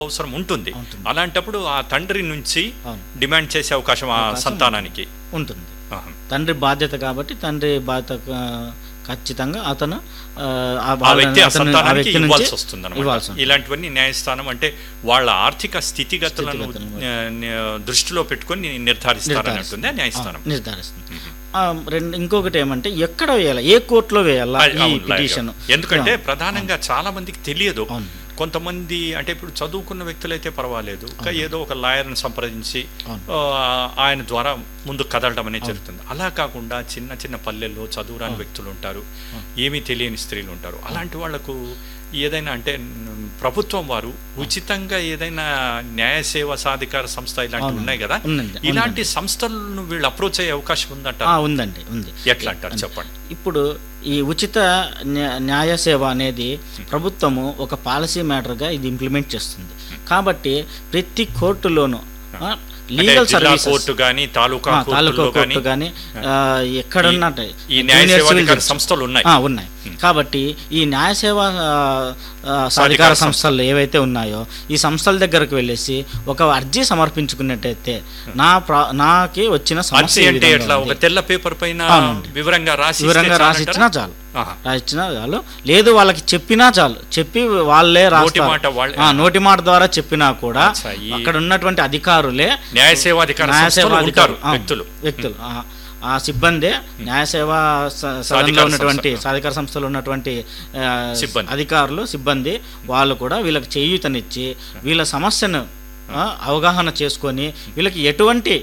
అవసరం ఉంటుంది ఉంటుంది. అలాంటప్పుడు ఆ తండ్రి నుంచి అవును. డిమాండ్ చేసే అవకాశం ఆ అవకాశం సంతానానికి ఉంటుంది ఆహా. తండ్రి బాధ్యత కాబట్టి తండ్రి బాధ్యత ఆ, ఖచ్చితంగా అతను ఆ, ఆ ఆ వాళ్ళని- వ్యక్తి ఆ అతను- ఆ సంతానానికి వ్యక్తి నుంచి ఇవ్వాల్సి వస్తుంది ఇవ్వాల్సి ఉంటుంది. ఇలాంటివన్నీ న్యాయస్థానం అంటే వాళ్ళ ఆర్థిక స్థితిగతులను స్థితిగతులను ఆ, న- దృష్టిలో పెట్టుకొని నిర్ధారిస్తారని నిర్ధారిస్తుంది. అంటుంది న్యాయస్థానం ఆ, నిర్ధారిస్తుంది ఆ, రెండు ఇంకొకటి ఏమంటే ఎక్కడ వేయాలి ఏ కోర్టులో వేయాలా అది ఈ అవును, పిటిషన్ లాయర్. ఎందుకంటే ప్రధానంగా చాలా మందికి తెలియదు అవును. కొంతమంది అంటే ఇప్పుడు చదువుకున్న వ్యక్తులైతే పర్వాలేదు ఇంకా ఏదో ఒక లాయర్ని సంప్రదించి అవును. ఆ, ఆయన ద్వారా ముందు కదలడం అనేది జరుగుతుంది అలా కాకుండా చిన్న చిన్న పల్లెల్లో చదువురాని వ్యక్తులు ఉంటారు ఏమీ తెలియని స్త్రీలు ఉంటారు అలాంటి వాళ్లకు ఏదైనా అంటే న్- ప్రభుత్వం వారు ఉచితంగా ఏదైనా న్యాయ సేవా సాధికార సంస్థ ఇలాంటివి అవును. ఉన్నాయి కదా ఉందండి, ఇలాంటి సంస్థలను వీళ్ళు అప్రోచ్ అయ్యే అవకాశం ఉందంట ఆ, ఉందండి ఉంది ఎట్లా అంటారు చెప్పండి ఇప్పుడు ఈ ఉచిత న్యా- న్యాయ సేవ అనేది ప్రభుత్వము ఒక పాలసీ మ్యాటర్గా ఇది ఇంప్లిమెంట్ చేస్తుంది కాబట్టి ప్రతి కోర్టులోనూ అంటే లీగల్ జిల్లా సర్వీసెస్ కోర్టు కానీ తాలూకా తాలూకా కోర్టులో కానీ కోర్టు కానీ ఎక్కడున్నట్టు ఈ న్యాయ సేవాధికార సంస్థలు ఉన్నాయి ఆ, ఉన్నాయి కాబట్టి ఈ న్యాయ సేవా ఆ, ఆ, సాధికార సాధికార సంస్థ. సంస్థలు ఏవైతే ఉన్నాయో ఈ సంస్థల దగ్గరకు వెళ్ళేసి ఒక అర్జీ సమర్పించుకున్నట్టయితే నా ప్రా నాకి వచ్చిన అర్జీ సమస్య ఈ అంటే విధంగా ఎట్లా ఉంది. ఒక తెల్ల పేపర్ పైన అవునండి. వివరంగా రాసి వివరంగా ఇస్తే రాసి ఇచ్చినా చాలంటారా? చాలు ఆహా. రాసిచ్చినా చాలు లేదు వాళ్ళకి చెప్పినా చాలు చెప్పి వాళ్ళే రాస్తారు మాట వాళ్ళే- ఆ, నోటి మాట ద్వారా చెప్పినా కూడా అచ్చా, ఈ- అక్కడ ఉన్నటువంటి అధికారులే న్యాయ సేవాధికార న్యాయ సంస్థలు సేవాధికారులు, ఉంటారు ఆ, వ్యక్తులు వ్యక్తులు ఆ, ఆ సిబ్బంది న్యాయ సేవా స- సదనంలో సాధికార ఉన్నటువంటి సంస్థ. సాధికార సంస్థలో ఉన్నటువంటి ఆ, సిబ్బంది. అధికారులు సిబ్బంది వాళ్ళు కూడా వీళ్ళకి చేయూతనిచ్చి వీళ్ళ సమస్యను ఆ, అవగాహన చేసుకొని వీళ్ళకి ఎటువంటి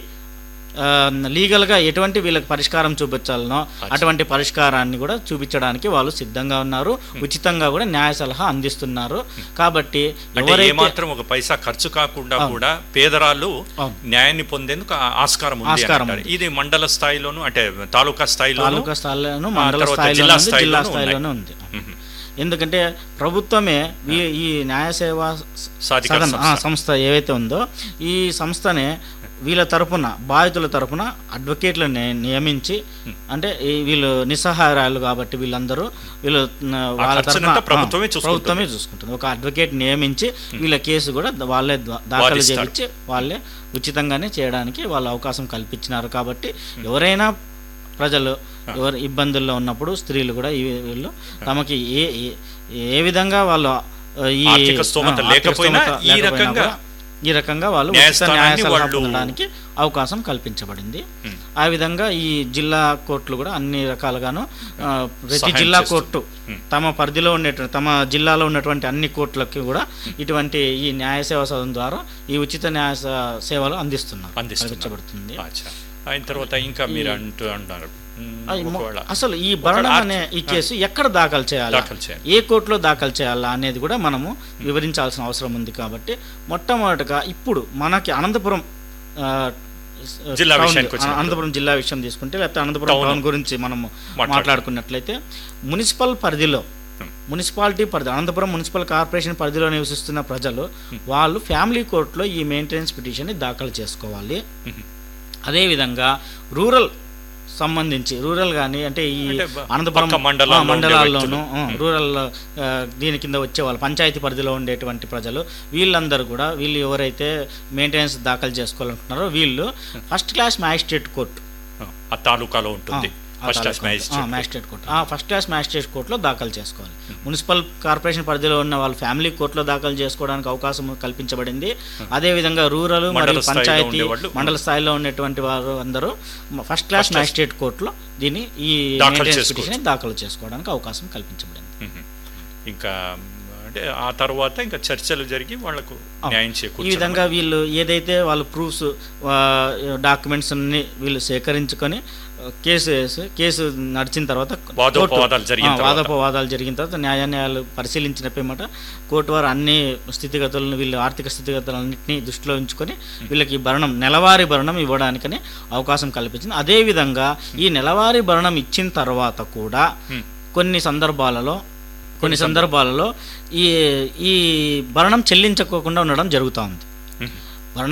ఆ, లీగల్గా ఎటువంటి వీళ్ళకి పరిష్కారం చూపించాలనో అటువంటి పరిష్కారాన్ని కూడా చూపించడానికి వాళ్ళు సిద్ధంగా ఉన్నారు ఉచితంగా కూడా న్యాయ సలహా అందిస్తున్నారు కాబట్టి అంటే ఎవరైతే ఏమాత్రం ఒక పైసా ఖర్చు కాకుండా కూడా పేదరాళ్ళు అవును. న్యాయాన్ని పొందేందుకు ఆ- ఆస్కారం ఉంది ఆస్కారం అని అంటారు. ఇది మండల స్థాయిలోను అంటే తాలూకా స్థాయిలోను తాలూకా స్థాయిలోను ఆ మండల తర్వాత స్థాయిలోను జిల్లా ఉంది, జిల్లా స్థాయిలోనూ స్థాయిలోనూ ఉంది మ్మ్. ఎందుకంటే ప్రభుత్వమే ఈ ఈ న్యాయ సేవా సాధికార సదన్ ఆ, సంస్థ. సంస్థ ఏవైతే ఉందో ఈ సంస్థనే వీళ్ళ తరపున బాధితుల తరపున అడ్వకేట్లను నియమించి అంటే ఈ వీళ్ళు నిస్సహాయాలు కాబట్టి వీళ్ళందరూ వీళ్ళు న, వాళ్ళ ఖర్చునంతా తరపున ప్రభుత్వమే ఆ, చూసుకుంటుంది. ప్రభుత్వమే చూసుకుంటుంది ఒక అడ్వకేట్ నియమించి వీళ్ళ కేసు కూడా ద- వాళ్ళే దా- దాఖలు వాదిస్తారు. చేయించి వాళ్ళే ఉచితంగానే చేయడానికి వాళ్ళు అవకాశం కల్పించినారు కాబట్టి ఎవరైనా ప్రజలు ఎవరు ఇబ్బందుల్లో ఉన్నప్పుడు స్త్రీలు కూడా ఈ వీళ్ళు తమకి ఏ ఏ- ఏ విధంగా వాళ్ళు ఆ, ఈ ఆర్థిక స్తోమత ఆ, ఆర్థిక లేకపోయినా స్తోమత ఈ లేకపోయినా రకంగా కూడా ఈ రకంగా వాళ్ళు ఉచిత న్యాయస్థానాన్ని న్యాయ సలహా వాళ్ళు- పొందడానికి అవకాశం కల్పించబడింది మ్. ఆ విధంగా ఈ జిల్లా కోర్టులు కూడా అన్ని రకాలుగాను ఆ, ప్రతి సహాయం జిల్లా చేస్తుంది. కోర్టు మ్. తమ పరిధిలో ఉండేటువంటి తమ జిల్లాలో ఉన్నటువంటి అన్ని కోర్టులకి కూడా ఇటువంటి ఈ న్యాయ సేవా సదనం ద్వారా ఈ ఉచిత న్యాయ స- సేవలు అందిస్తున్నారు అందిస్తున్నారు. అందించబడుతుంది అచ్చా. అయిన తర్వాత ఇంకా మీరు అంటూ అంటున్నారు మ్మ్, అది మొ- ఒకవేళ అసలు ఈ భరణం ఆర్ట్- అనే ఈ కేసు ఎక్కడ దాఖలు చేయాలి దాఖలు చేయాలి. ఏ కోర్టులో దాఖలు చేయాలా అనేది కూడా మనము వివరించాల్సిన అవసరం ఉంది కాబట్టి మొట్టమొదటిగా ఇప్పుడు మనకి అనంతపురం ఆ, జిల్లా టౌన్- విషయానికి వచ్చినప్పుడు. అనంతపురం జిల్లా విషయం తీసుకుంటే లేకపోతే అనంతపురం టౌన్. టౌన్ గురించి మనము మాట్లాడుకుందాం. మాట్లాడుకున్నట్లయితే మున్సిపల్ పరిధిలో మున్సిపాలిటీ పరిధి అనంతపురం మున్సిపల్ కార్పొరేషన్ పరిధిలో నివసిస్తున్న ప్రజలు వాళ్ళు ఫ్యామిలీ కోర్టులో ఈ మెయింటెనెన్స్ పిటిషన్ని దాఖలు చేసుకోవాలి మ్మ్. అదేవిధంగా రూరల్ సంబంధించి రూరల్ కానీ అంటే ఈ అంటే బ- అనంతపురం పక్క మండలాల్లో ఆ, ఉండే మండలాల్లోనూ వ్యక్తులు. ఆ, రూరల్ ఆ, దీని కింద వచ్చే వాళ్ళు పంచాయతీ పరిధిలో ఉండేటువంటి ప్రజలు వీళ్ళందరూ కూడా వీళ్ళు ఎవరైతే మెయింటెనెన్స్ దాఖలు చేసుకోవాలనుకుంటున్నారో వీళ్ళు ఫస్ట్ క్లాస్ మ్యాజిస్ట్రేట్ కోర్టు ఆ తాలూకాలో ఉంటుంది first class magistrate magistrate court ఆ ఫస్ట్ క్లాస్ మ్యాజిస్ట్రేట్ కోర్టులో దాఖలు చేసుకోవాలి మున్సిపల్ కార్పొరేషన్ పరిధిలో ఉన్న వాళ్ళు ఫ్యామిలీ కోర్టులో దాఖలు చేసుకోవడానికి అవకాశం కల్పించబడింది అదేవిధంగా రూరల్ మండల మరియు స్థాయిలో పంచాయతీ ఉండేవాళ్ళు. మండల స్థాయిలో ఉన్నటువంటి వారు అందరూ first class First class. Magistrate కోర్టులో దీన్ని ఈ దాఖలు maintenance చేసుకోవచ్చు. petition ని దాఖలు చేసుకోవడానికి అవకాశం కల్పించబడింది మ్మ్. ఇంకా అంటే ఆ తర్వాత ఇంకా చర్చలు జరిగి వాళ్లకు అవును. న్యాయం ఈ చేకూర్చడం విధంగా వీళ్ళు ఏదైతే వాళ్ళు ప్రూఫ్స్ డాక్యుమెంట్స్ అన్ని వీళ్ళు సేకరించుకొని ఆ, కేసు వేసి కేసు నడిచిన తర్వాత వాదోపవాదాలు కోర్టు- జరిగిన ఆ, తర్వాత. వాదోపవాదాలు జరిగిన తర్వాత న్యాయాన్యాయాలు పరిశీలించిన పిమ్మట కోర్టు వారు అన్ని స్థితిగతులను వీళ్ళు ఆర్థిక స్థితిగతులన్నింటినీ దృష్టిలో ఉంచుకొని వీళ్ళకి ఈ భరణం నెలవారీ భరణం ఇవ్వడానికని అవకాశం కల్పించింది అదేవిధంగా ఈ నెలవారీ భరణం ఇచ్చిన తర్వాత కూడా మ్మ్. కొన్ని సందర్భాలలో కొన్ని సందర్భాలలో ఈ ఈ భరణం చెల్లించకోకుండా ఉండడం జరుగుతూ ఉంది మ్మ్. భరణం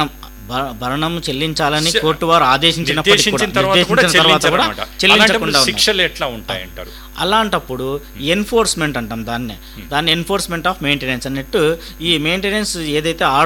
భ- భరణం చెల్లించాలని శ- కోర్టు వారు ఆదేశించినప్పటికీ కూడా నిర్దేశించిన తర్వాత కూడా నిర్దేశించిన తర్వాత కూడా చెల్లించరన్నమాట చెల్లించకుండా అలాంటప్పుడు ఉన్నారు. శిక్షలు ఎట్లా ఉంటాయంటారు అలాంటప్పుడు ఎన్ఫోర్స్మెంట్ అంటాం దాన్ని దాన్ని ఎన్ఫోర్స్మెంట్ ఆఫ్ మెయింటెనెన్స్ అన్నట్టు ఈ మెయింటెనెన్స్ ఏదైతే